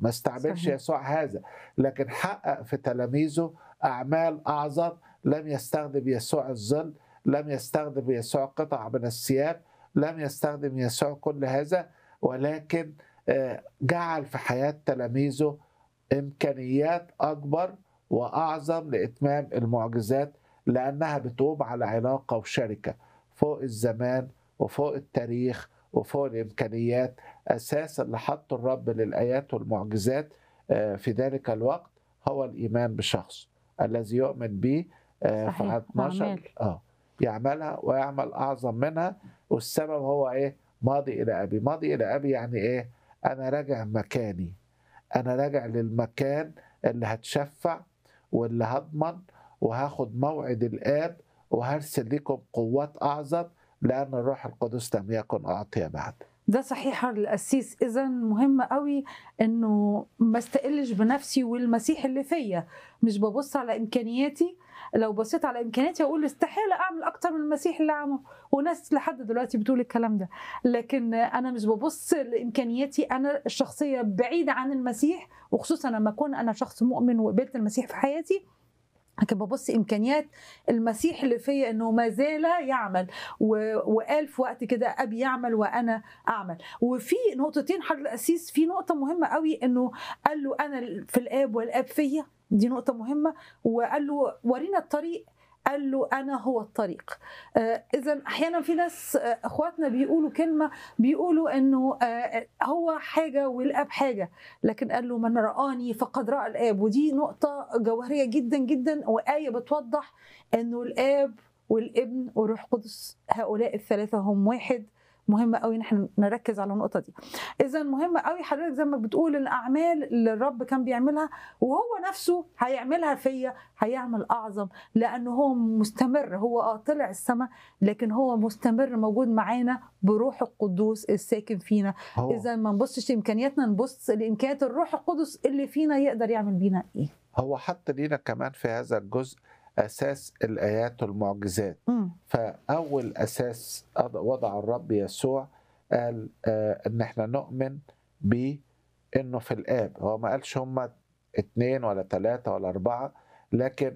ما استعملش صحيح. يسوع هذا لكن حقق في تلاميذه أعمال أعظم لم يستخدم يسوع الظل لم يستخدم يسوع قطع من الثياب لم يستخدم يسوع كل هذا ولكن آه، جعل في حياة تلاميذه إمكانيات أكبر وأعظم لإتمام المعجزات لأنها بتقوم على علاقة وشركة فوق الزمان وفوق التاريخ وفوق الإمكانيات أساس اللي حطه الرب للآيات والمعجزات آه، في ذلك الوقت هو الإيمان بشخص الذي يؤمن به آه، في صحيح. عدد 12 أعمال. اه يعملها ويعمل أعظم منها والسبب هو إيه؟ ماضي إلى أبي ماضي إلى أبي يعني إيه؟ أنا راجع مكاني أنا راجع للمكان اللي هتشفع واللي هضمن وهاخد موعد الآب وهرسل لكم قوات أعظم لأن الروح القدس لم يكن أعطي بعد ده صحيح القسيس اذا مهم قوي انه ما استقلش بنفسي والمسيح اللي فيا مش ببص على امكانياتي لو بصيت على امكانياتي اقول استحاله اعمل اكتر من المسيح اللي عمله وناس لحد دلوقتي بتقول الكلام ده لكن انا مش ببص لامكانياتي انا الشخصيه بعيده عن المسيح وخصوصا لما اكون انا شخص مؤمن وقبلت المسيح في حياتي لكن ببص امكانيات المسيح اللي فيا انه ما زال يعمل و... وقال في وقت كده ابي يعمل وانا اعمل وفي نقطتين حضرتك القسيس في نقطه مهمه قوي انه قال له انا في الاب والاب فيا دي نقطه مهمه وقال له ورينا الطريق قال له انا هو الطريق آه اذا احيانا في ناس آه اخواتنا بيقولوا كلمه بيقولوا انه آه هو حاجه والاب حاجه لكن قال له من رآني فقد رأى الاب ودي نقطه جوهريه جدا جدا وايه بتوضح انه الاب والابن والروح القدس هؤلاء الثلاثه هم واحد مهم قوي ان احنا نركز على النقطه دي اذا مهم قوي حضرتك زي ما بتقول الاعمال اللي الرب كان بيعملها وهو نفسه هيعملها فيا هيعمل اعظم لانه هو مستمر هو اه طلع السماء لكن هو مستمر موجود معانا بروح القدوس الساكن فينا هو اذا ما نبصش لامكانياتنا نبص لامكانيات الروح القدس اللي فينا يقدر يعمل بينا ايه هو حط لينا كمان في هذا الجزء أساس الآيات والمعجزات مم. فأول أساس وضع الرب يسوع قال آه إن إحنا نؤمن بإنه في الآب هو ما قالش هما اتنين ولا تلاتة ولا أربعة لكن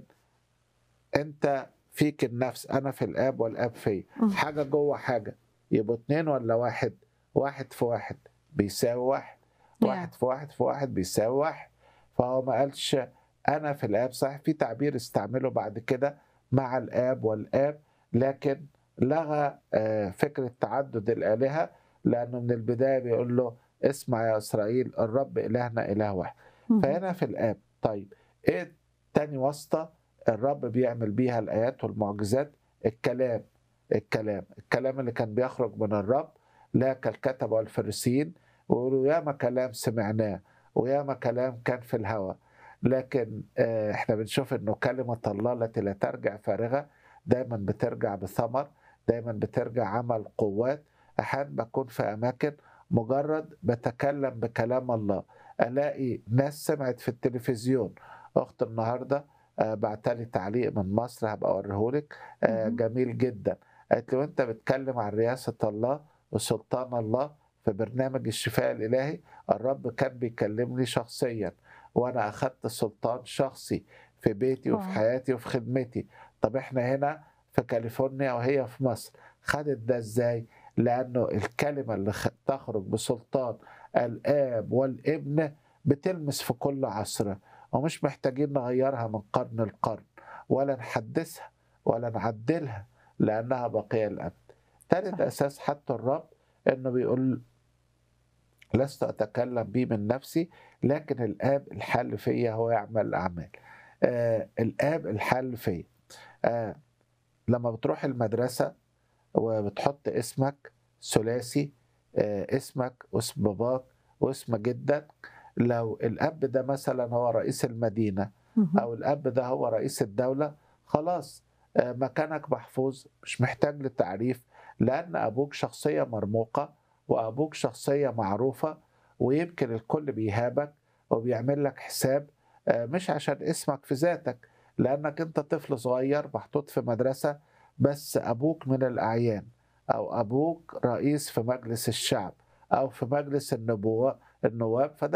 أنت فيك النفس أنا في الآب والآب فيا مم. حاجة جوه حاجة يبقوا اتنين ولا واحد واحد في واحد بيساوي واحد واحد في واحد في واحد بيساوي واحد فهو ما قالش انا في الاب صحيح في تعبير استعمله بعد كده مع الاب والاب لكن لغى آه، فكره تعدد الالهه لانه من البدايه بيقول له اسمع يا اسرائيل الرب الهنا اله واحد مم. فهنا في الاب طيب ايه تاني واسطه الرب بيعمل بيها الايات والمعجزات الكلام الكلام الكلام اللي كان بيخرج من الرب لا كالكتبه والفريسيين ويقولوا ياما كلام سمعناه وياما كلام كان في الهوى لكن آه، احنا بنشوف انه كلمه الله التي لا ترجع فارغه دايما بترجع بثمر دايما بترجع عمل قوات احيانا بكون في اماكن مجرد بتكلم بكلام الله الاقي ناس سمعت في التلفزيون اخت النهارده آه، بعتلي تعليق من مصر هبقى اوريهولك آه، مهم. جميل جدا قالت لي وانت بتكلم عن رياسه الله وسلطان الله في برنامج الشفاء الالهي الرب كان بيكلمني شخصيا وانا اخدت سلطان شخصي في بيتي وفي واو. حياتي وفي خدمتي طب احنا هنا في كاليفورنيا وهي في مصر خدت ده ازاي لانه الكلمه اللي خ- تخرج بسلطان الاب والابن بتلمس في كل عصر ومش محتاجين نغيرها من قرن لقرن ولا نحدثها ولا نعدلها لانها بقيه الابد ثالث صح. اساس حتى الرب انه بيقول لست اتكلم به من نفسي لكن الاب الحل فيا هو يعمل الاعمال آه الاب الحل فيا آه لما بتروح المدرسه وبتحط اسمك ثلاثي آه اسمك واسم باباك واسم جدك لو الاب ده مثلا هو رئيس المدينه مهم. او الاب ده هو رئيس الدوله خلاص آه، مكانك محفوظ مش محتاج للتعريف لان ابوك شخصيه مرموقه وابوك شخصيه معروفه ويمكن الكل بيهابك وبيعمل لك حساب آه، مش عشان اسمك في ذاتك لانك انت طفل صغير محطوط في مدرسه بس ابوك من الاعيان او ابوك رئيس في مجلس الشعب او في مجلس النبوة النواب فده